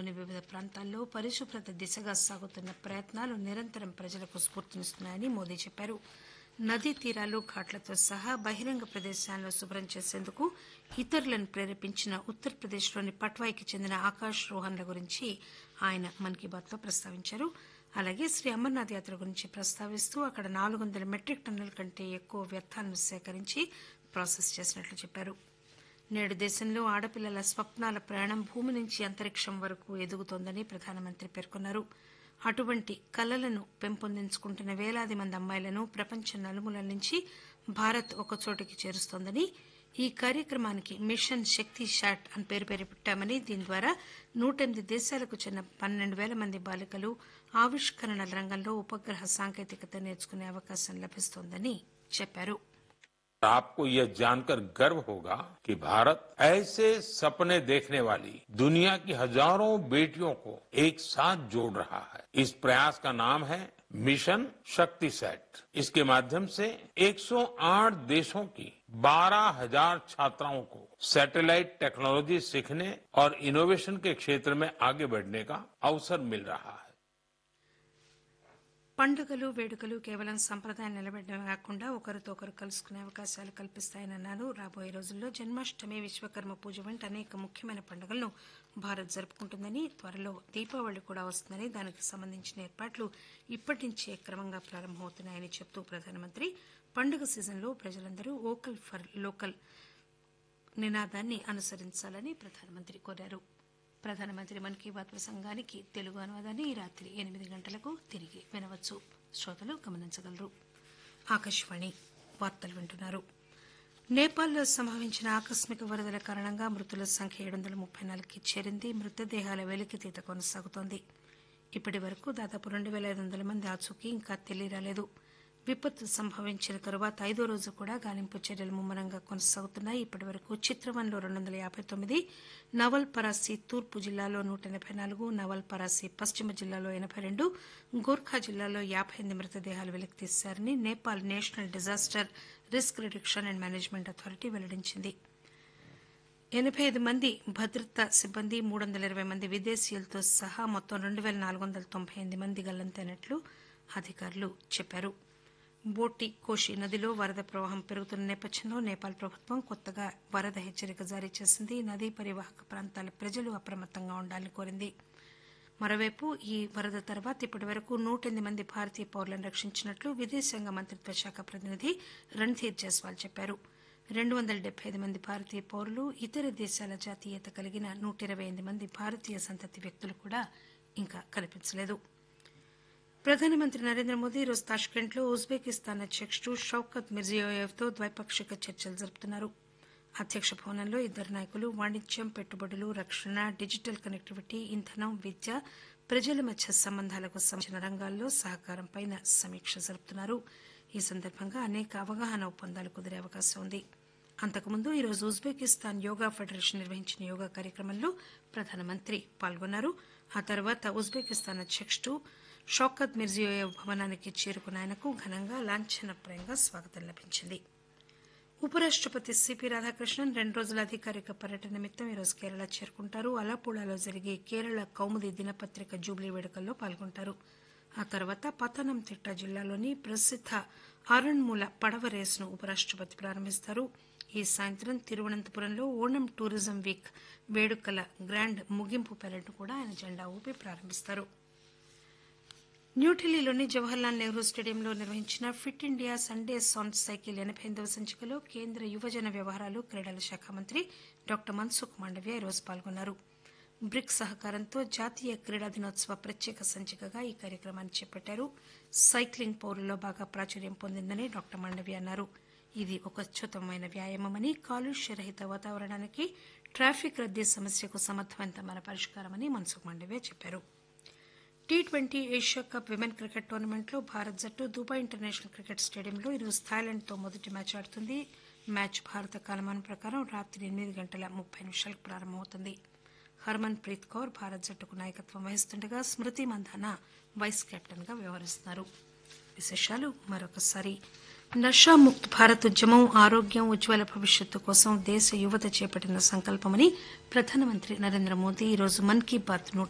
దేశంలోని వివిధ ప్రాంతాల్లో పరిశుభ్రత దిశగా సాగుతున్న ప్రయత్నాలు నిరంతరం ప్రజలకు స్ఫూర్తినిస్తున్నాయని మోదీ చెప్పారు నదీ తీరాలు ఘాట్లతో సహా బహిరంగ ప్రదేశాలను శుభ్రం చేసేందుకు ఇతరులను ప్రేరేపించిన ఉత్తరప్రదేశ్లోని పట్వాయికి చెందిన ఆకాష్ రోహన్ల గురించి ఆయన మన్ కీ బాత్లో ప్రస్తావించారు అలాగే శ్రీ అమర్నాథ్ యాత్ర గురించి ప్రస్తావిస్తూ అక్కడ నాలుగు వందల మెట్రిక్ టన్నుల కంటే ఎక్కువ వ్యర్థాలను సేకరించి ప్రాసెస్ చేసినట్లు చెప్పారు నేడు దేశంలో ఆడపిల్లల స్వప్నాల ప్రయాణం భూమి నుంచి అంతరిక్షం వరకు ఎదుగుతోందని ప్రధానమంత్రి పేర్కొన్నారు అటువంటి కలలను పెంపొందించుకుంటున్న వేలాది మంది అమ్మాయిలను ప్రపంచ నలుమూలల నుంచి భారత్ ఒకచోటికి చేరుస్తోందని ఈ కార్యక్రమానికి మిషన్ శక్తి షాట్ అని పేరు పేరు పెట్టామని దీని ద్వారా నూట ఎనిమిది దేశాలకు చెందిన పన్నెండు వేల మంది బాలికలు ఆవిష్కరణల రంగంలో ఉపగ్రహ సాంకేతికత నేర్చుకునే అవకాశం లభిస్తోందని చెప్పారు आपको यह जानकर गर्व होगा कि भारत ऐसे सपने देखने वाली दुनिया की हजारों बेटियों को एक साथ जोड़ रहा है इस प्रयास का नाम है मिशन शक्ति सेट इसके माध्यम से 108 देशों की 12,000 छात्राओं को सैटेलाइट टेक्नोलॉजी सीखने और इनोवेशन के क्षेत्र में आगे बढ़ने का अवसर मिल रहा है పండుగలు వేడుకలు కేవలం సంప్రదాయం నిలబెట్టడమే కాకుండా ఒకరితో ఒకరు కలుసుకునే అవకాశాలు కల్పిస్తాయని అన్నారు రాబోయే రోజుల్లో జన్మాష్టమి విశ్వకర్మ పూజ వంటి అనేక ముఖ్యమైన పండుగలను భారత్ జరుపుకుంటుందని త్వరలో దీపావళి కూడా వస్తుందని దానికి సంబంధించిన ఏర్పాట్లు ఇప్పటి నుంచే క్రమంగా ప్రారంభమవుతున్నాయని చెబుతూ ప్రధానమంత్రి పండుగ సీజన్లో ప్రజలందరూ వోకల్ ఫర్ లోకల్ నినాదాన్ని అనుసరించాలని ప్రధానమంత్రి కోరారు ప్రధానమంత్రి మన్ కీ బాత్ ప్రసంగానికి తెలుగు అనువాదాన్ని ఈ రాత్రి ఎనిమిది గంటలకు తిరిగి వినవచ్చు శ్రోతలు గమనించగలరు ఆకాశవాణి వార్తలు వింటున్నారు నేపాల్లో సంభవించిన ఆకస్మిక వరదల కారణంగా మృతుల సంఖ్య ఏడు వందల ముప్పై నాలుగుకి చేరింది మృతదేహాల వెలికితీత కొనసాగుతోంది ఇప్పటి వరకు దాదాపు రెండు వేల ఐదు వందల మంది ఆచూకీ ఇంకా తెలియరాలేదు విపత్తు సంభవించిన తరువాత ఐదో రోజు కూడా గాలింపు చర్యలు ముమ్మరంగా కొనసాగుతున్నాయి ఇప్పటి వరకు చిత్రవన్లో రెండు వందల యాభై తొమ్మిది నవల్ పరాసి తూర్పు జిల్లాలో నూట ఎనభై నాలుగు నవల్ పరాసి పశ్చిమ జిల్లాలో ఎనభై రెండు గోర్ఖా జిల్లాలో యాభై ఎనిమిది మృతదేహాలు వెలికితీశారని Nepal national disaster risk reduction and management authority వెల్లడించింది ఎనభై ఐదు మంది భద్రతా సిబ్బంది మూడు వందల ఇరవై మంది విదేశీయులతో సహా మొత్తం రెండు వేల నాలుగు వందల తొంభై ఎనిమిది మంది గల్లంతైనట్లు అధికారులు చెప్పారు బోటి కోషి నదిలో వరద ప్రవాహం పెరుగుతున్న నేపథ్యంలో నేపాల్ ప్రభుత్వం కొత్తగా వరద హెచ్చరిక జారీ చేసింది నదీ పరివాహక ప్రాంతాల ప్రజలు అప్రమత్తంగా ఉండాలని కోరింది మరోవైపు ఈ వరద తర్వాత ఇప్పటి వరకు నూట ఎనిమిది మంది భారతీయ పౌరులను రక్షించినట్లు విదేశాంగ మంత్రిత్వ శాఖ ప్రతినిధి రణ్ధీర్ జైస్వాల్ చెప్పారు రెండు వందల డెబ్బై ఐదు మంది భారతీయ పౌరులు ఇతర దేశాల జాతీయత కలిగిన నూట ఇరవై ఎనిమిది మంది భారతీయ సంతతి వ్యక్తులు కూడా ఇంకా కనిపించలేదు ప్రధానమంత్రి నరేంద్ర మోదీ ఈరోజు తాష్కెంట్లో ఉజ్బెకిస్తాన్ అధ్యకుడు షౌకత్ మిర్జియోయేవ్తో ద్వైపాక్షిక చర్చలు జరుపుతున్నారు అధ్యక్ష భవనంలో ఇద్దరు నాయకులు వాణిజ్యం పెట్టుబడులు రక్షణ డిజిటల్ కనెక్టివిటీ ఇంధనం విద్య ప్రజల మధ్య సంబంధాలకు సంబంధించిన రంగాల్లో సహకారంపై సమీక్ష జరుపుతున్నారు ఈ సందర్భంగా అనేక అవగాహన ఒప్పందాలు కుదిరే అవకాశం ఉంది అంతకుముందు ఈరోజు ఉజ్బెకిస్తాన్ యోగా ఫెడరేషన్ నిర్వహించిన యోగా కార్యక్రమంలో ప్రధానమంత్రి పాల్గొన్నారు ఆ తర్వాత ఉజ్బెకిస్తాన్ అధ్యకుడు షౌకత్ మిర్జియోయేవ్ భవనానికి చేరుకున్న ఆయనకు ఘనంగా లాంఛనప్రాయంగా స్వాగతం లభించింది ఉపరాష్టపతి సిపి రాధాకృష్ణన్ రెండు రోజుల అధికారిక పర్యటన నిమిత్తం ఈరోజు కేరళ చేరుకుంటారు అలపుళాలో జరిగే కేరళ కౌముది దినపత్రిక జూబ్లీ వేడుకల్లో పాల్గొంటారు ఆ తర్వాత పతనంతిట్ట జిల్లాలోని ప్రసిద్ధ ఆరణ్మూల పడవ రేసును ఉపరాష్టపతి ప్రారంభిస్తారు ఈ సాయంత్రం తిరువనంతపురంలో ఓణం టూరిజం వీక్ వేడుకల గ్రాండ్ ముగింపు పెరేడ్ను కూడా ఆయన జెండా ఊపి ప్రారంభిస్తారు న్యూఢిల్లీలోని జవహర్లాల్ నెహ్రూ స్టేడియంలో నిర్వహించిన fit India Sunday on cycle ఎనభై ఎనిమిదవ సంచికలో కేంద్ర యువజన వ్యవహారాలు క్రీడల శాఖ మంత్రి డాక్టర్ మన్సుఖ్ మాండవ్య ఈరోజు పాల్గొన్నారు బ్రిక్స్ సహకారంతో జాతీయ క్రీడా దినోత్సవ ప్రత్యేక సంచికగా ఈ కార్యక్రమాన్ని చేపట్టారు సైక్లింగ్ పౌరుల్లో బాగా ప్రాచుర్యం పొందిందని డాక్టర్ మాండవ్య అన్నారు ఇది ఒక అత్యుత్తమమైన వ్యాయామమని కాలుష్య రహిత వాతావరణానికి ట్రాఫిక్ రద్దీ సమస్యకు సమర్థవంతమైన పరిష్కారమని మన్సుఖ్ మాండవ్య చెప్పారు T twenty Asia cup women cricket టోర్నమెంట్లో భారత్ జట్టు దుబాయ్ ఇంటర్నేషనల్ క్రికెట్ స్టేడియంలో ఈరోజు థాయిలాండ్తో మొదటి మ్యాచ్ ఆడుతుంది మ్యాచ్ భారత కాలమానం ప్రకారం రాత్రి ఎనిమిది గంటల ముప్పై నిమిషాలకు ప్రారంభమవుతుంది హర్మన్ ప్రీత్ కౌర్ భారత్ జట్టుకు నాయకత్వం వహిస్తుండగా స్మృతి మంధానా వైస్ కెప్టెన్ గా వ్యవహరిస్తున్నారు విశేషాలు మరొకసారి నషాముక్త్ భారత్ ఉద్యమం ఆరోగ్యం ఉజ్వల భవిష్యత్తు కోసం దేశ యువత చేపట్టిన సంకల్పమని ప్రధానమంత్రి నరేంద్ర మోదీ ఈరోజు మన్ కీ బాత్ నూట